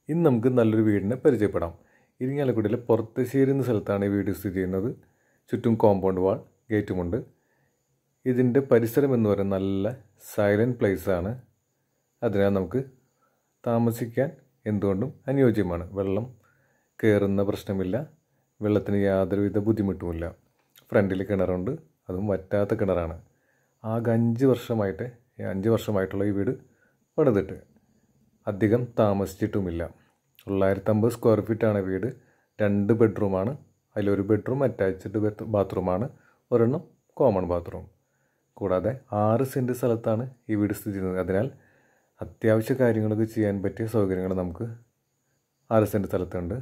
ഇന്ന് നമുക്ക് നല്ലൊരു വീടിനെ പരിചയപ്പെടാം ഇരിങ്ങാലക്കുടിയിലെ പുറത്തശ്ശേരി എന്ന സ്ഥലത്താണ് ഈ വീട് സ്ഥിതി ചെയ്യുന്നത് ചുറ്റും കോമ്പൗണ്ട് വാൾ ഗേറ്റുമുണ്ട് ഇതിൻ്റെ പരിസരം എന്ന് പറയുന്നത് നല്ല സൈലൻറ്റ് പ്ലേസാണ് അതിനാൽ നമുക്ക് താമസിക്കാൻ എന്തുകൊണ്ടും അനുയോജ്യമാണ് വെള്ളം കയറുന്ന പ്രശ്നമില്ല വെള്ളത്തിന് യാതൊരുവിധ ബുദ്ധിമുട്ടുമില്ല ഫ്രണ്ടിൽ കിണറുണ്ട് അതും വറ്റാത്ത കിണറാണ് ആകെ അഞ്ച് വർഷമായിട്ട് അഞ്ച് വർഷമായിട്ടുള്ള ഈ വീട് പണിതിട്ട് അധികം താമസിച്ചിട്ടുമില്ല തൊള്ളായിരത്തമ്പത് സ്ക്വയർ ഫീറ്റാണ് വീട് രണ്ട് ബെഡ്റൂമാണ് അതിലൊരു ബെഡ്റൂം അറ്റാച്ച്ഡ് ബാത്റൂമാണ് ഒരെണ്ണം കോമൺ ബാത്റൂം കൂടാതെ ആറ് സെൻറ്റ് സ്ഥലത്താണ് ഈ വീട് സ്ഥിതി ചെയ്യുന്നത് അതിനാൽ അത്യാവശ്യ കാര്യങ്ങളൊക്കെ ചെയ്യാൻ പറ്റിയ സൗകര്യങ്ങൾ നമുക്ക് ആറ് സെൻറ്റ് സ്ഥലത്തുണ്ട്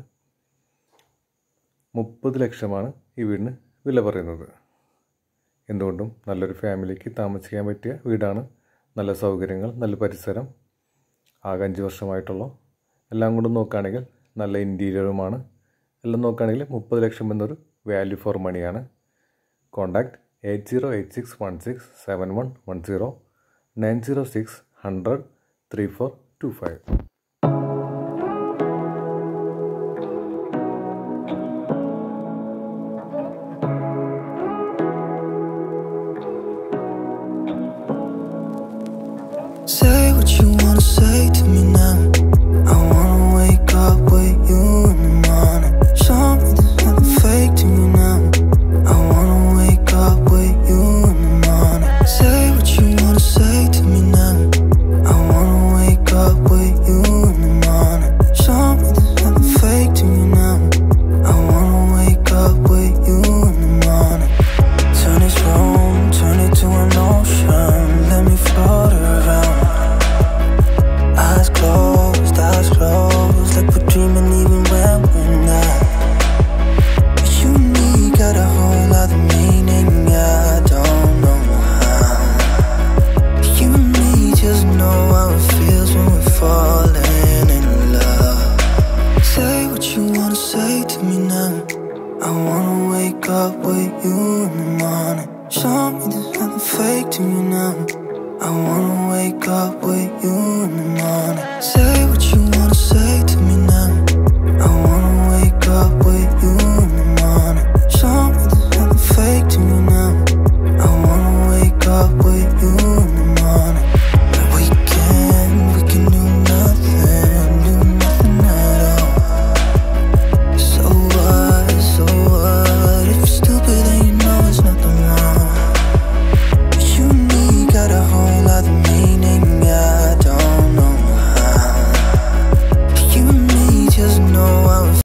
മുപ്പത് ലക്ഷമാണ് ഈ വീടിന് വില പറയുന്നത് എന്തുകൊണ്ടും നല്ലൊരു ഫാമിലിക്ക് താമസിക്കാൻ പറ്റിയ വീടാണ് നല്ല സൗകര്യങ്ങൾ നല്ല പരിസരം ആകെ അഞ്ച് വർഷമായിട്ടുള്ള എല്ലാം കൊണ്ടും നോക്കുകയാണെങ്കിൽ നല്ല ഇൻറ്റീരിയറുമാണ് എല്ലാം നോക്കുകയാണെങ്കിൽ മുപ്പത് ലക്ഷം എന്നൊരു വാല്യൂ ഫോർ മണിയാണ് contact eight zero eight six one six seven one one zero nine zero six hundred three four two five